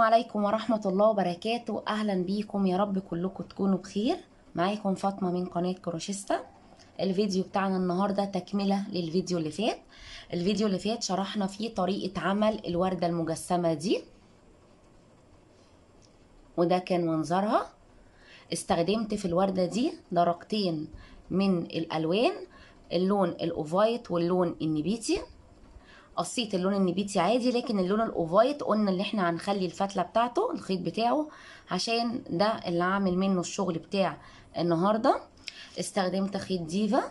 عليكم ورحمة الله وبركاته أهلا بيكم يا رب كلكم تكونوا بخير معاكم فاطمة من قناة كروشيستا الفيديو بتاعنا النهاردة تكملة للفيديو اللي فات الفيديو اللي فات شرحنا فيه طريقة عمل الوردة المجسمة دي وده كان منظرها استخدمت في الوردة دي درجتين من الألوان اللون الأوفايت واللون النبيتي قصيت اللون النبيتي عادي لكن اللون الاوفايت قلنا اللي احنا هنخلي الفتله بتاعته الخيط بتاعه عشان ده اللي عامل منه الشغل بتاع النهارده استخدمت خيط ديفا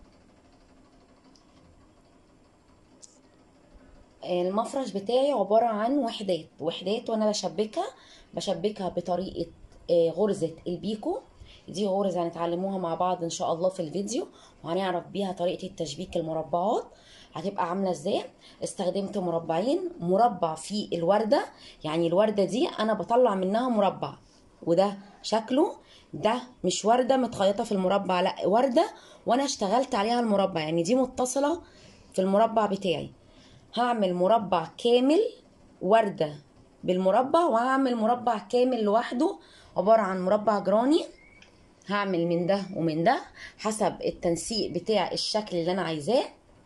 المفرش بتاعي عبارة عن وحدات وحدات وانا بشبكها بشبكها بطريقة غرزة البيكو دي غرزة هنتعلموها مع بعض ان شاء الله في الفيديو وهنعرف بيها طريقة التشبيك المربعات هتبقى عامله ازاي استخدمت مربعين مربع في الورده يعني الورده دي انا بطلع منها مربع وده شكله ده مش ورده متخيطه في المربع لا ورده وانا اشتغلت عليها المربع يعني دي متصله في المربع بتاعي هعمل مربع كامل ورده بالمربع وهعمل مربع كامل لوحده عباره عن مربع جراني هعمل من ده ومن ده حسب التنسيق بتاع الشكل اللي انا عايزاه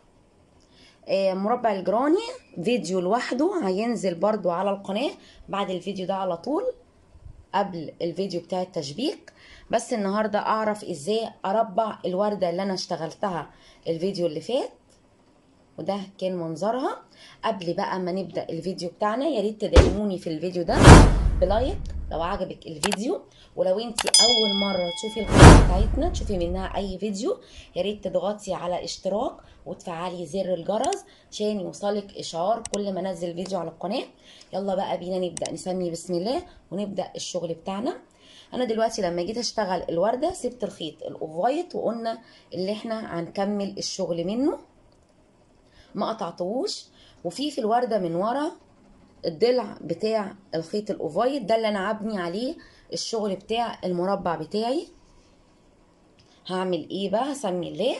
مربع الجراني فيديو لوحده هينزل برضو على القناة بعد الفيديو ده على طول قبل الفيديو بتاع التشبيك بس النهاردة اعرف ازاي اربع الوردة اللي انا اشتغلتها الفيديو اللي فات وده كان منظرها قبل بقى ما نبدأ الفيديو بتاعنا يا ريت تدعموني في الفيديو ده بلايك لو عجبك الفيديو ولو انت اول مره تشوفي القناه بتاعتنا تشوفي منها اي فيديو يا ريت تضغطي على اشتراك وتفعلي زر الجرس عشان يوصلك اشعار كل ما انزل فيديو على القناه يلا بقى بينا نبدا نسمي بسم الله ونبدا الشغل بتاعنا انا دلوقتي لما جيت اشتغل الورده سبت الخيط الاوفايت وقلنا اللي احنا هنكمل الشغل منه ما قطعتهوش وفي في الورده من ورا الضلع بتاع الخيط الاوفايت ده اللي انا هبني عليه الشغل بتاع المربع بتاعي هعمل ايه بقى هسمي الله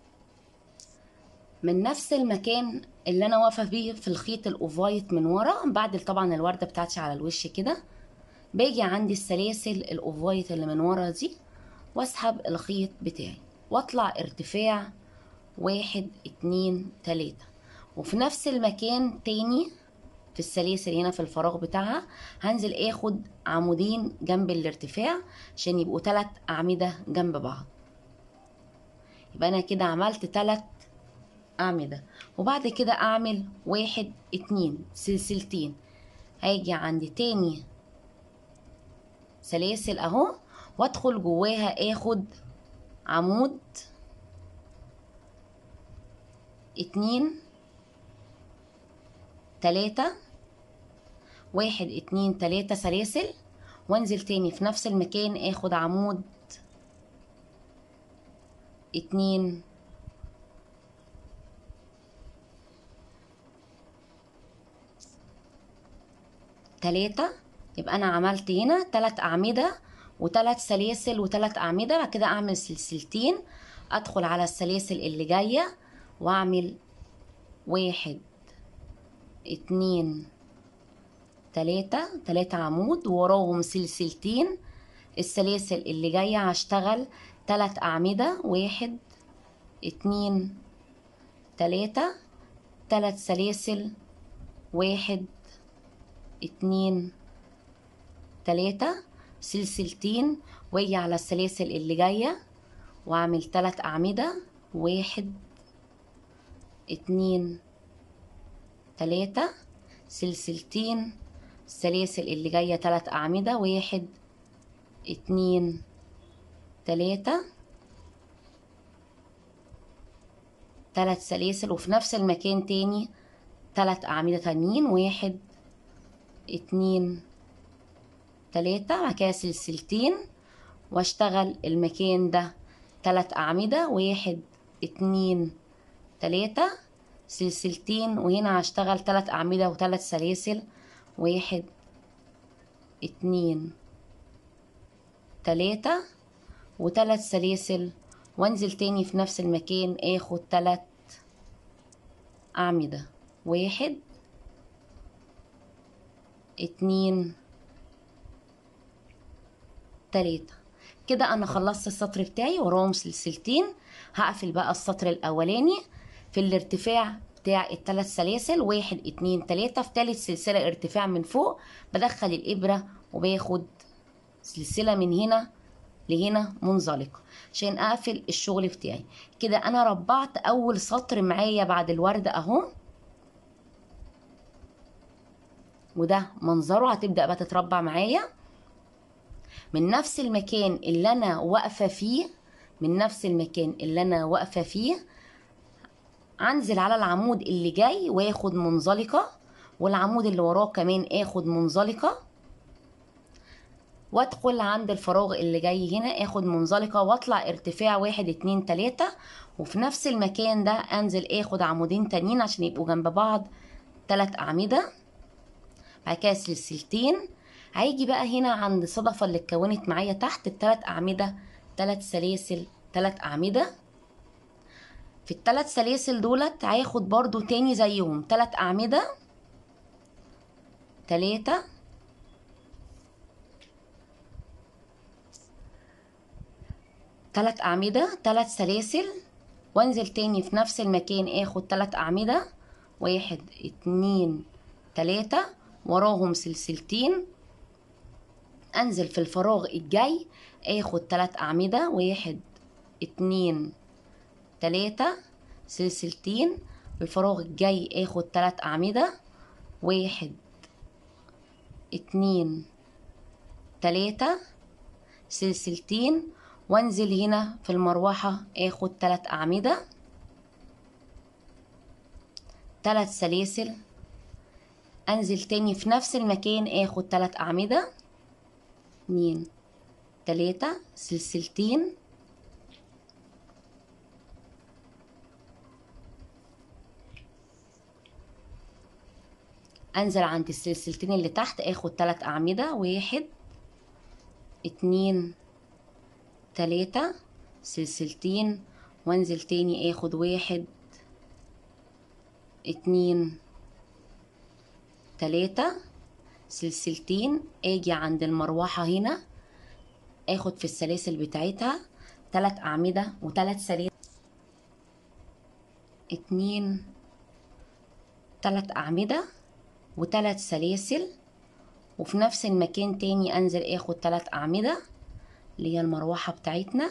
من نفس المكان اللي انا واقفه بيه في الخيط الاوفايت من ورا بعد طبعا الورده بتاعتي على الوش كده باجي عندي السلاسل الاوفايت اللي من ورا دي واسحب الخيط بتاعي واطلع ارتفاع واحد اتنين تلاته وفي نفس المكان تاني في السلاسل هنا في الفراغ بتاعها هنزل اخد عمودين جنب الارتفاع عشان يبقوا تلات اعمدة جنب بعض يبقى انا كده عملت تلات اعمدة وبعد كده اعمل واحد اتنين سلسلتين هاجي عند تاني سلاسل اهو وادخل جواها اخد عمود اتنين تلاتة واحد اتنين تلاتة سلاسل وانزل تاني في نفس المكان اخد عمود اتنين تلاتة يبقى انا عملت هنا تلات اعمدة وتلات سلاسل وتلات اعمدة بعد كده اعمل سلسلتين ادخل على السلاسل اللي جاية واعمل واحد اتنين تلاتة تلاتة عمود وراهم سلسلتين السلاسل اللي جاية هشتغل تلات أعمدة واحد اتنين تلاتة تلات سلاسل واحد اتنين تلاتة سلسلتين واجي على السلاسل اللي جاية واعمل تلات أعمدة واحد اتنين تلاتة سلسلتين السلاسل اللي جاية تلات أعمدة واحد اتنين تلاتة تلات سلاسل وفي نفس المكان تاني تلات أعمدة تانيين واحد اتنين تلاتة بعد كده سلسلتين واشتغل المكان ده تلات أعمدة واحد اتنين تلاتة سلسلتين وهنا هشتغل تلات أعمدة وتلات سلاسل واحد اتنين تلاتة وتلات سلاسل وانزل تاني في نفس المكان اخد تلات أعمدة واحد اتنين تلاتة كده انا خلصت السطر بتاعي وراهم سلسلتين هقفل بقى السطر الاولاني في الارتفاع بتاع الثلاث سلاسل واحد اتنين تلاتة في تالت سلسلة ارتفاع من فوق بدخل الابرة وباخد سلسلة من هنا لهنا منزلقة عشان اقفل الشغل بتاعي كده انا ربعت اول سطر معايا بعد الورد اهو وده منظره هتبدأ بقى تتربع معايا من نفس المكان اللي انا واقفة فيه من نفس المكان اللي انا واقفة فيه انزل على العمود اللي جاي واخد منزلقة والعمود اللي وراه كمان اخد منزلقة وادخل عند الفراغ اللي جاي هنا اخد منزلقة واطلع ارتفاع واحد اتنين تلاتة وفي نفس المكان ده انزل اخد عمودين تانيين عشان يبقوا جنب بعض تلات اعمدة بعد كده سلسلتين هيجي بقى هنا عند الصدفة اللي اتكونت معايا تحت التلات اعمدة تلات سلاسل تلات اعمدة في التلات سلاسل دولت هاخد برضو تاني زيهم تلات اعمدة تلاتة تلات أعمدة تلات سلاسل وانزل تاني في نفس المكان اخد تلات أعمدة واحد اتنين تلاتة وراهم سلسلتين انزل في الفراغ الجاي اخد تلات أعمدة واحد اتنين تلاتة سلسلتين الفراغ الجاي اخد تلات أعمدة واحد اتنين تلاتة سلسلتين وانزل هنا في المروحة اخد تلات اعمدة تلات سلاسل انزل تاني في نفس المكان اخد تلات اعمدة اتنين تلاتة سلسلتين انزل عند السلسلتين اللي تحت اخد تلات اعمدة واحد اتنين تلاتة سلسلتين وانزل تاني اخد واحد اتنين تلاتة سلسلتين اجي عند المروحة هنا اخد في السلاسل بتاعتها تلات اعمدة وتلات سلاسل اتنين تلات اعمدة وتلات سلاسل وفي نفس المكان تاني انزل اخد تلات اعمده اللي هي المروحة بتاعتنا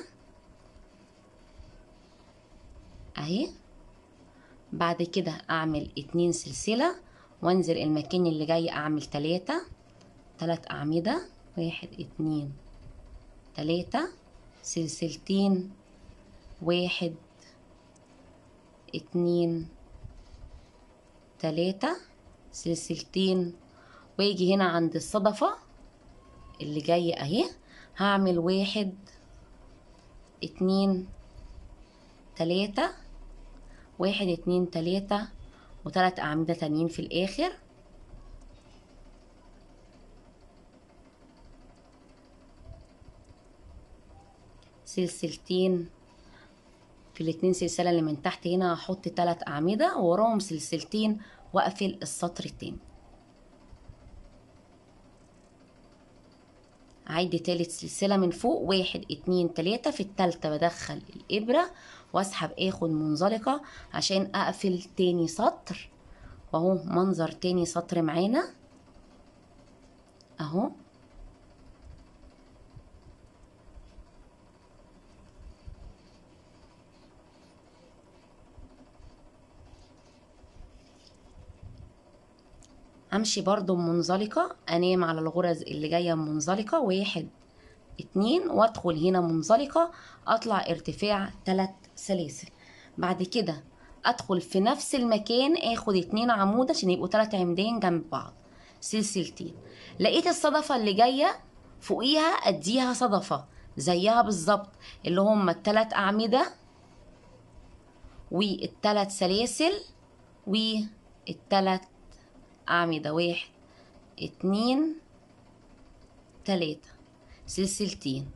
اهي بعد كده اعمل اتنين سلسلة وانزل المكان اللي جاي اعمل تلاتة تلات اعمدة واحد اتنين تلاتة سلسلتين واحد اتنين تلاتة سلسلتين واجي هنا عند الصدفة اللي جاية اهي هعمل واحد اتنين تلاتة واحد اتنين تلاتة وتلات أعمدة تانيين في الآخر سلسلتين في الاتنين سلسلة اللي من تحت هنا هحط تلات أعمدة ووراهم سلسلتين وأقفل السطر التاني عد تالت سلسلة من فوق واحد اتنين تلاتة في التالتة بدخل الإبرة واسحب اخد منزلقة عشان اقفل تاني سطر واهو منظر تاني سطر معانا اهو امشي برضو منزلقة انام على الغرز اللي جاية منزلقة واحد اتنين وادخل هنا منزلقة اطلع ارتفاع تلات سلاسل بعد كده ادخل في نفس المكان اخد اتنين عمود عشان يبقوا تلات عمدين جنب بعض سلسلتين لقيت الصدفة اللي جاية فوقيها اديها صدفة زيها بالظبط اللي هما التلات اعمدة والتلات سلاسل والتلات أعمدة واحد اتنين تلاتة سلسلتين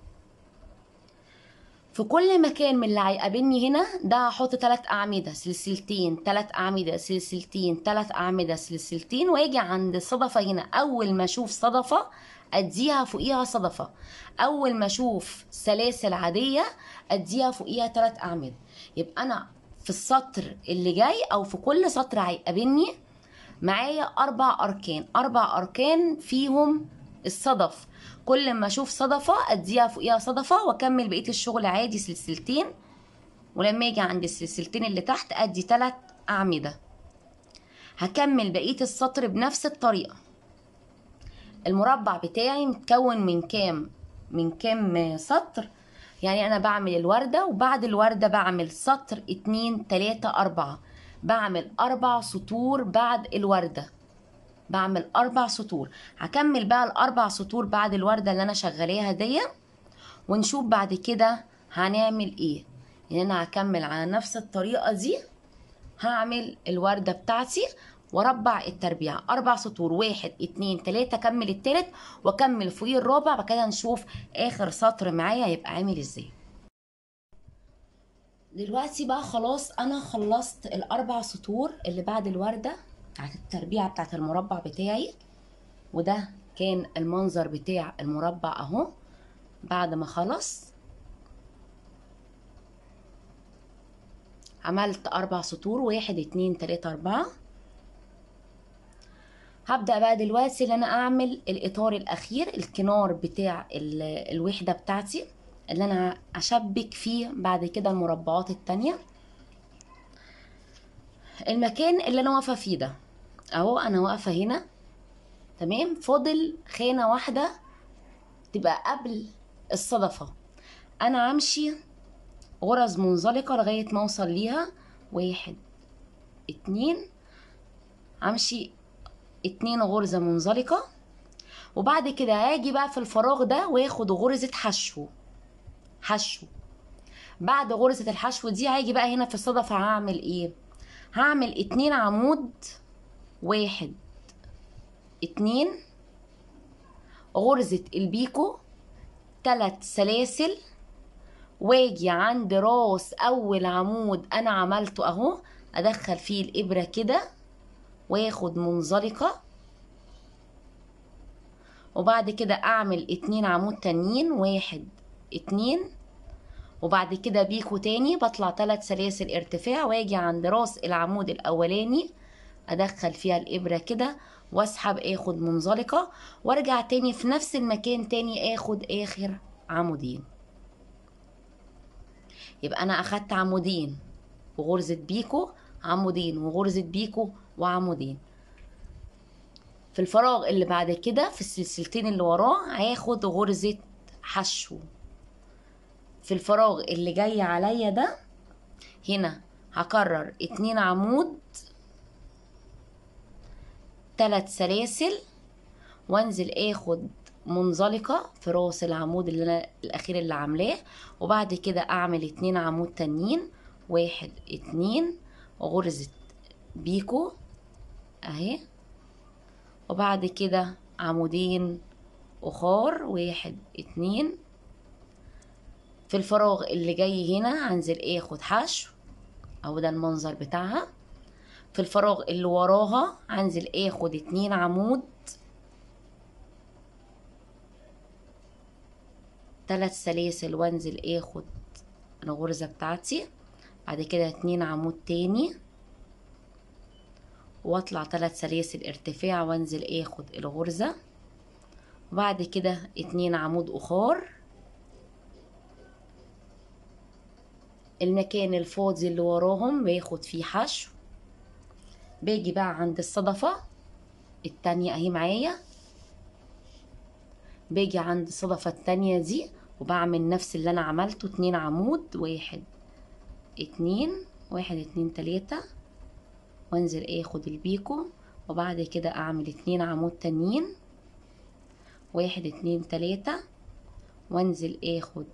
في كل مكان من اللي هيقابلني هنا ده هحط تلات أعمدة سلسلتين تلات أعمدة سلسلتين تلات أعمدة سلسلتين وأجي عند الصدفة هنا أول ما أشوف صدفة اديها فوقيها صدفة اول ما اشوف سلاسل عادية اديها فوقيها تلات اعمدة يبقى انا في السطر اللي جاي او في كل سطر هيقابلني معايا اربع اركان اربع اركان فيهم الصدف كل ما اشوف صدفة اديها فوقيها صدفة واكمل بقية الشغل عادي سلسلتين ولما اجي عند السلسلتين اللي تحت ادي تلات اعمدة هكمل بقية السطر بنفس الطريقة المربع بتاعي متكون من كام من كام سطر يعني انا بعمل الوردة وبعد الوردة بعمل سطر اتنين تلاتة اربعة بعمل اربع سطور بعد الوردة بعمل اربع سطور هكمل بقى الاربع سطور بعد الوردة اللي انا شغلاها دي ونشوف بعد كده هنعمل ايه يعني انا هكمل على نفس الطريقة دي هعمل الوردة بتاعتي واربع التربيع اربع سطور واحد اتنين تلاتة اكمل التالت واكمل فوقيه الرابع بعد كده نشوف اخر سطر معايا هيبقى عامل ازاي دلوقتي بقى خلاص انا خلصت الاربع سطور اللي بعد الوردة بتاعت التربيع بتاعت المربع بتاعي وده كان المنظر بتاع المربع اهو بعد ما خلص عملت اربع سطور واحد اتنين تلاتة اربعة هبدأ بقى دلوقتي ان انا اعمل الاطار الاخير الكنار بتاع الوحدة بتاعتي اللي انا اشبك فيه بعد كده المربعات التانية المكان اللي انا واقفة فيه ده اهو انا واقفة هنا تمام فاضل خانة واحدة تبقى قبل الصدفة انا همشي غرز منزلقة لغاية ما اوصل ليها واحد اتنين همشي اتنين غرزة منزلقة وبعد كده هاجي بقى في الفراغ ده واخد غرزة حشو حشو بعد غرزة الحشو دي هاجي بقى هنا في الصدفة هعمل ايه هعمل اتنين عمود واحد اتنين غرزة البيكو تلات سلاسل واجي عند راس اول عمود انا عملته اهو ادخل فيه الابره كده واخد منزلقه وبعد كده اعمل اتنين عمود تانيين واحد اتنين وبعد كده بيكو تاني بطلع تلات سلاسل ارتفاع واجي عند راس العمود الاولاني ادخل فيها الابره كده واسحب اخد منزلقه وارجع تاني في نفس المكان تاني اخد اخر عمودين يبقى انا اخدت عمودين وغرزة بيكو عمودين وغرزة بيكو وعمودين في الفراغ اللي بعد كده في السلسلتين اللي وراه هاخد غرزة حشو في الفراغ اللي جاي عليا ده هنا هكرر اتنين عمود تلات سلاسل وانزل اخد منزلقة في راس العمود اللي انا الاخير اللي عاملاه وبعد كده اعمل اتنين عمود تانيين واحد اتنين غرزة بيكو اهي وبعد كده عمودين اخار واحد اتنين في الفراغ اللي جاي هنا هنزل اخد حشو او ده المنظر بتاعها في الفراغ اللي وراها هنزل اخد اتنين عمود تلات سلاسل وانزل اخد الغرزة بتاعتي بعد كده اتنين عمود تاني واطلع تلات سلاسل ارتفاع وانزل اخد الغرزة وبعد كده اتنين عمود اخار المكان الفاضي اللي وراهم باخد فيه حشو باجي بقى عند الصدفة التانية اهي معايا باجي عند الصدفة التانية دي وبعمل نفس اللي انا عملته اتنين عمود واحد اتنين واحد اتنين تلاتة وانزل اخد البيكو وبعد كده اعمل اتنين عمود تانيين واحد اتنين تلاتة وانزل اخد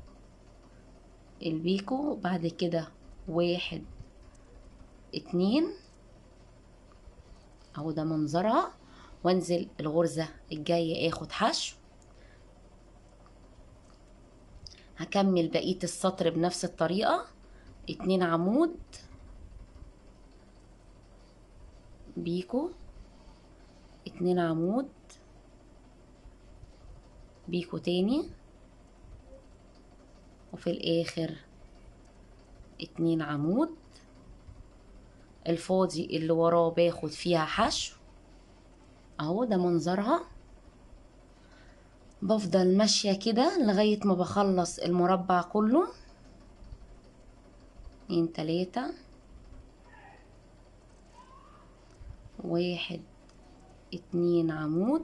البيكو وبعد كده واحد اتنين اهو ده منظرها وانزل الغرزة الجاية اخد حشو هكمل بقية السطر بنفس الطريقة اتنين عمود بيكو اتنين عمود بيكو تاني وفي الاخر اتنين عمود الفاضي اللي وراه باخد فيها حشو اهو ده منظرها بفضل ماشية كده لغاية ما بخلص المربع كله اتنين تلاتة واحد اتنين عمود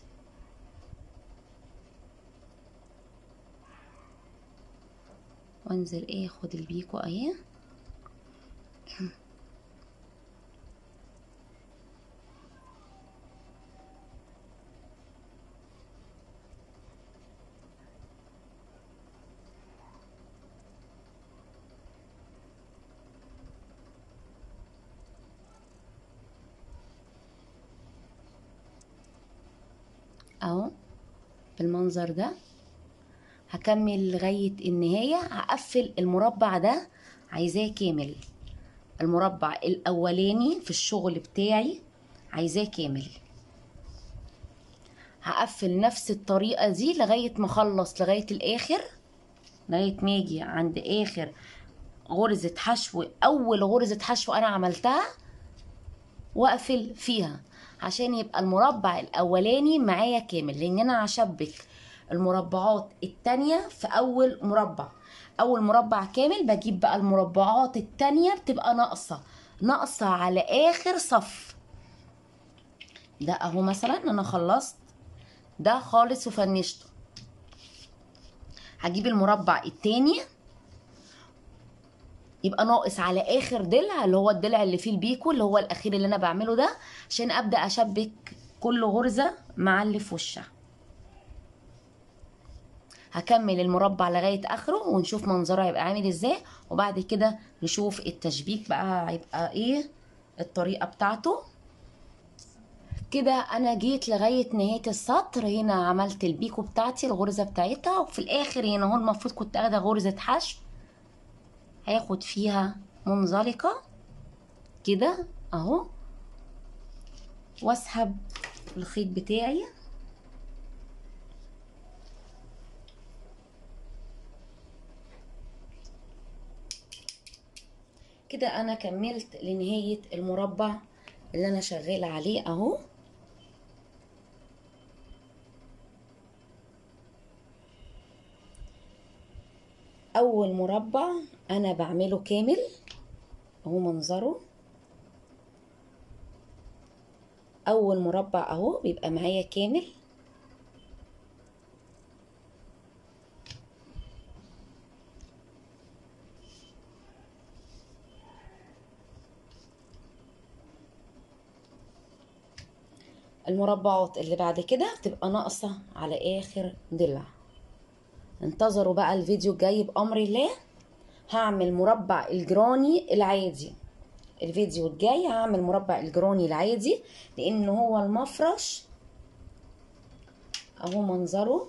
وانزل ايه اخد البيكو اهي اهو بالمنظر ده هكمل لغاية النهاية هقفل المربع ده عايزاه كامل المربع الاولاني في الشغل بتاعي عايزاه كامل هقفل نفس الطريقة دي لغاية ما اخلص لغاية الاخر لغاية ما اجي عند اخر غرزة حشو اول غرزة حشو انا عملتها واقفل فيها عشان يبقى المربع الاولاني معايا كامل لان انا هشبك المربعات التانية في اول مربع اول مربع كامل بجيب بقى المربعات التانية بتبقى ناقصة ناقصة على اخر صف ده اهو مثلا انا خلصت ده خالص وفنشته هجيب المربع التاني يبقى ناقص على اخر ضلع اللي هو الضلع اللي فيه البيكو اللي هو الاخير اللي انا بعمله ده عشان ابدا اشبك كل غرزه مع اللي في وشها هكمل المربع لغايه اخره ونشوف منظره هيبقى عامل ازاي وبعد كده نشوف التشبيك بقى هيبقى ايه الطريقه بتاعته كده انا جيت لغايه نهايه السطر هنا عملت البيكو بتاعتي الغرزه بتاعتها وفي الاخر هنا هو المفروض كنت اخده غرزه حشو هاخد فيها منزلقة كده اهو واسحب الخيط بتاعي كده انا كملت لنهاية المربع اللي انا شغالة عليه اهو اول مربع انا بعمله كامل اهو منظره اول مربع اهو بيبقى معايا كامل المربعات اللي بعد كده بتبقى ناقصة على اخر ضلع انتظروا بقى الفيديو الجاي بأمر الله هعمل مربع الجراني العادي الفيديو الجاي هعمل مربع الجراني العادي لان هو المفرش اهو منظره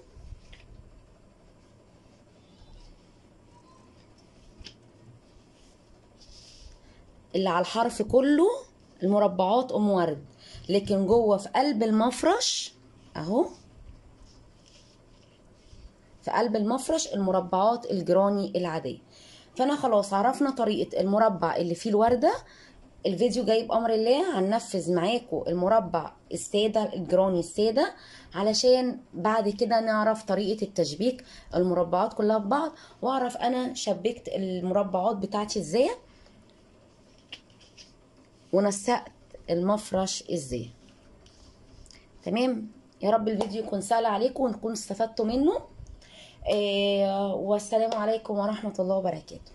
اللي على الحرف كله المربعات ام ورد لكن جوه في قلب المفرش اهو في قلب المفرش المربعات الجراني العادية فانا خلاص عرفنا طريقة المربع اللي فيه الوردة الفيديو جاي بأمر الله هننفذ معاكم المربع السادة الجراني السادة علشان بعد كده نعرف طريقة التشبيك المربعات كلها ببعض واعرف انا شبكت المربعات بتاعتي ازاي ونسقت المفرش ازاي تمام يا رب الفيديو يكون سهل عليكم ونكون استفدتوا منه والسلام عليكم ورحمة الله وبركاته